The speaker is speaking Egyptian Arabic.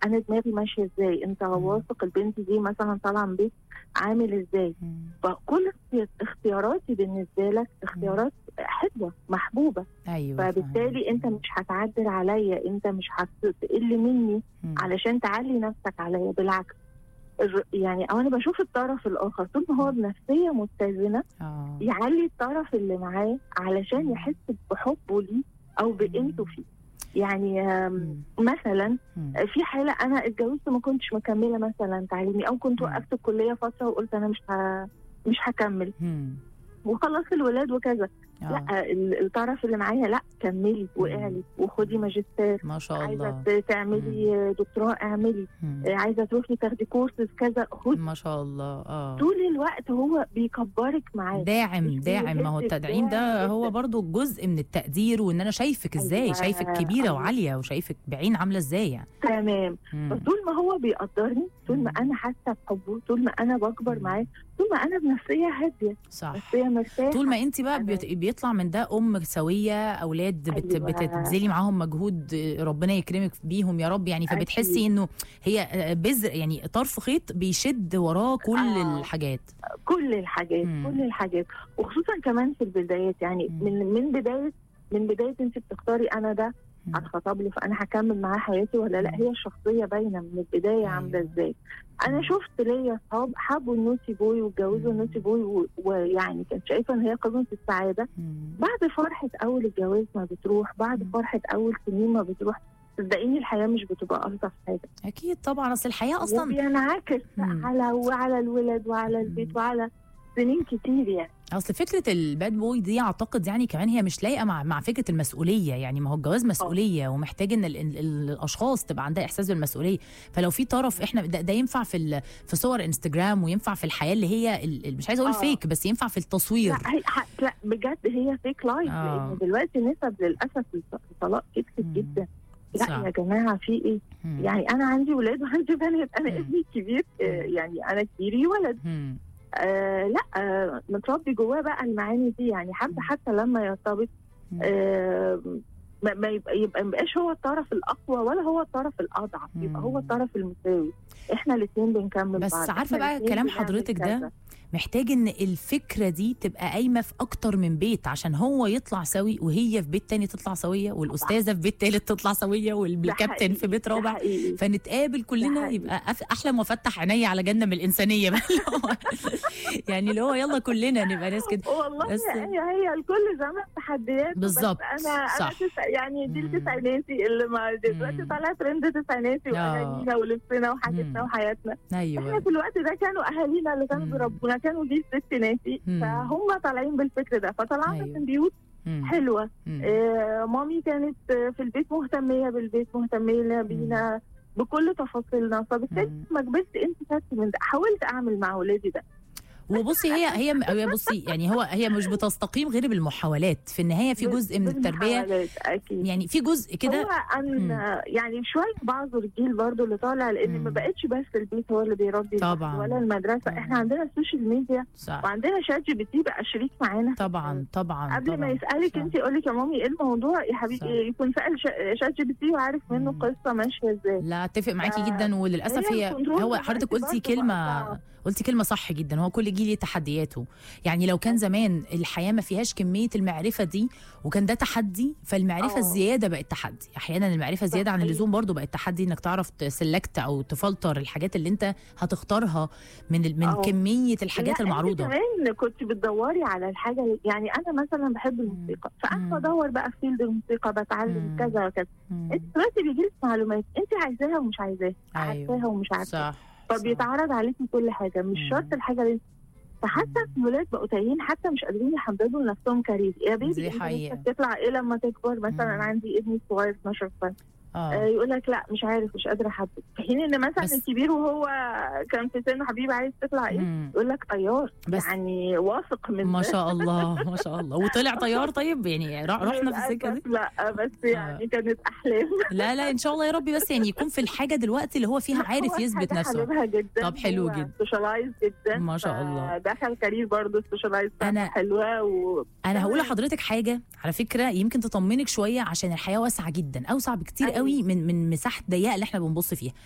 انا دماغي ماشيه ازاي انت واثق البنت دي مثلا طالعه من بيت عامل ازاي مم. فكل اختياراتي بالنسبه لك اختيارات حلوه محبوبه ايوه فبالتالي انت مش هتعدل عليا انت مش هتقل مني مم. علشان تعلي نفسك عليا بالعكس الر- يعني او انا بشوف الطرف الاخر طول ما هو بنفسيه متزنه اه يعلي الطرف اللي معاه علشان يحس بحبه ليه او بقيمته فيه يعني آم، مم. مثلا مم. في حاله انا اتجوزت ما كنتش مكمله مثلا تعليمي او كنت مم. وقفت الكليه فتره وقلت انا مش ه... مش هكمل مم. وخلصت الولاد وكذا آه. لا ال- الطرف اللي معايا لا كملي واعلي وخدي ماجستير ما شاء عايزه الله ت- تعملي دكتوراه اعملي مم. عايزه تروحي تاخدي كورسز كذا خدي ما شاء الله اه طول الوقت هو بيكبرك معاه داعم مش داعم ما هو بيهزك، التدعيم ده داعم هو جداً. برضو جزء من التقدير وان انا شايفك ازاي أيوة، شايفك كبيره أيوة. وعاليه وشايفك بعين عامله ازاي يعني تمام مم. فطول ما هو بيقدرني طول ما مم. انا حاسه بحبه طول ما انا بكبر مم. معاه طول ما انا بنفسيه هاديه صح نفسيه مرتاحه طول ما انت بقى أنا- بيت- بيطلع من ده ام سويه اولاد بت أيوة. بتبذلي معاهم مجهود ربنا يكرمك بيهم يا رب يعني فبتحسي أكيد. انه هي بذر يعني طرف خيط بيشد وراه كل آه. الحاجات كل الحاجات مم. كل الحاجات وخصوصا كمان في البدايات يعني مم. من من بدايه من بدايه انت بتختاري انا ده مم. هتخطب لي فانا هكمل معاه حياتي ولا لا مم. هي الشخصيه باينه من البدايه أيوة. عامله ازاي انا مم. شفت ليا اصحاب حبوا النوتي بوي واتجوزوا مم. النوتي بوي و- ويعني كانت شايفه ان هي قمه السعاده مم. بعد فرحه اول الجواز ما بتروح بعد مم. فرحه اول سنين ما بتروح صدقيني الحياه مش بتبقى الطف حاجه اكيد طبعا اصل الحياه اصلا وبينعكس مم. على وعلى الولد وعلى البيت مم. وعلى سنين كتير يعني اصل فكره الباد بوي دي اعتقد يعني كمان هي مش لايقه مع مع فكره المسؤوليه يعني ما هو الجواز مسؤوليه ومحتاج ان ال ال ال الاشخاص تبقى عندها احساس بالمسؤوليه فلو في طرف احنا ده, ده ينفع في ال- في صور انستجرام وينفع في الحياه اللي هي ال- ال- مش عايزه اقول آه. فيك بس ينفع في التصوير لا, هي ح- لا بجد هي فيك لايف آه. لان دلوقتي نسب للاسف الطلاق كترت مم. جدا لا صح. يا جماعه في ايه؟ مم. يعني انا عندي ولاد وعندي بنات انا مم. ابني الكبير آه، مم. يعني انا كبيري ولد مم. آه لا آه متربي جواه بقى المعاني دي يعني حابه مم. حتى لما يرتبط مم. آه ما ما يبقى يبقى ما يبقاش هو الطرف الاقوى ولا هو الطرف الاضعف يبقى هو مم. الطرف المساوي احنا الاثنين بنكمل بس بعض عارفة إحنا بقى الاتنين كلام بنعمل حضرتك ده كذا. محتاج ان الفكره دي تبقى قايمه في اكتر من بيت عشان هو يطلع سوي وهي في بيت تاني تطلع سويه والاستاذه في بيت تالت تطلع سويه ده والكابتن حقيقي، في بيت ده رابع حقيقي. فنتقابل كلنا حقيقي. يبقى أف- احلم وافتح عيني على جنه من الانسانيه بقى اللي هو يعني اللي هو يلا كلنا نبقى ناس كده والله بس- هي هي الكل زمن تحديات بالظبط، بس انا صح. انا تسع يعني دي مم. التسعيناتي اللي ما دلوقتي مم. طالع ترند تسعيناتي آه. واغانينا ولبسنا وحاجتنا مم. وحياتنا احنا ايوه في الوقت ده كانوا اهالينا اللي كانوا مم. بيربونا كانوا جيل ستيناتي مم. فهم طالعين بالفكر ده فطلعنا أيوة. من بيوت مم. حلوه مم. آه مامي كانت آه، في البيت مهتميه بالبيت مهتميه بينا بكل تفاصيلنا فبالتالي مم. ما كبرت انت خدت من ده حاولت اعمل مع ولادي ده وبصي هي هي هي بصي يعني هو هي مش بتستقيم غير بالمحاولات في النهايه في جزء من التربيه بالمحاولات، اكيد يعني في جزء كده هو ان يعني شويه بعض الجيل برضو اللي طالع لان مم. ما بقتش بس البيت هو اللي بيربي طبعاً. ولا المدرسه مم. احنا عندنا السوشيال ميديا صح وعندنا شات جي بي تي بقى شريك معانا طبعا طبعا قبل ما طبعاً. يسالك صح. انت يقول لك يا مامي ايه الموضوع يا صح. حبيبي يكون سال ش- شات جي بي تي وعارف منه مم. قصه ماشيه ازاي لا اتفق معاكي آه، جدا وللاسف هي هي الكنترول هو دلوقتي حضرتك قلتي برضه كلمه بقى صعب. قلتي كلمه صح جدا هو كل جيل ليه تحدياته يعني لو كان زمان الحياه ما فيهاش كميه المعرفه دي وكان ده تحدي فالمعرفه آه. الزياده بقت تحدي احيانا المعرفه زياده عن صحيح. اللزوم برضو بقت تحدي انك تعرف تسلكت او تفلتر الحاجات اللي انت هتختارها من ال- من آه. كميه لا، الحاجات انت المعروضه كمان كنت بتدوري على الحاجه اللي- يعني انا مثلا بحب الموسيقى فانا مم. بدور بقى في فيلد الموسيقى بتعلم مم. كذا وكذا مم. انت دلوقتي بيجي لك معلومات انت عايزاها ومش عايزاها أيوة. عارفاها ومش عارفاها صح فبيتعرض عليكي كل حاجه مش مم. شرط الحاجه اللي فحتى الولاد بقوا تايهين حتى مش قادرين يحددوا لنفسهم كارير يا دي بيبي انت حقيقة. نفسك تطلع ايه لما تكبر مثلا مم. انا عندي ابني الصغير 12 سنه آه اه يقول لك لا مش عارف مش قادره احدد في حين ان مثلا بس- الكبير وهو كان في سن حبيبي عايز تطلع ايه مم. يقول لك طيار بس- يعني واثق من ما ده. شاء الله ما شاء الله وطلع طيار طيب يعني را- رحنا في السكه دي للأسف لا بس يعني كانت احلام لا لا ان شاء الله يا ربي بس يعني يكون في الحاجه دلوقتي اللي هو فيها عارف هو يثبت حاجة نفسه حاببها جدا طب حلو هو جدا. سوشيالايز جدا ما شاء الله. دخل كارير برضه سوشيالايز أنا- حلوه و... انا هقول تمام. لحضرتك حاجه على فكره يمكن تطمنك شويه عشان الحياه واسعه جدا اوسع بكتير أيوة. قوي من من مساحه ضيقه اللي احنا بنبص فيها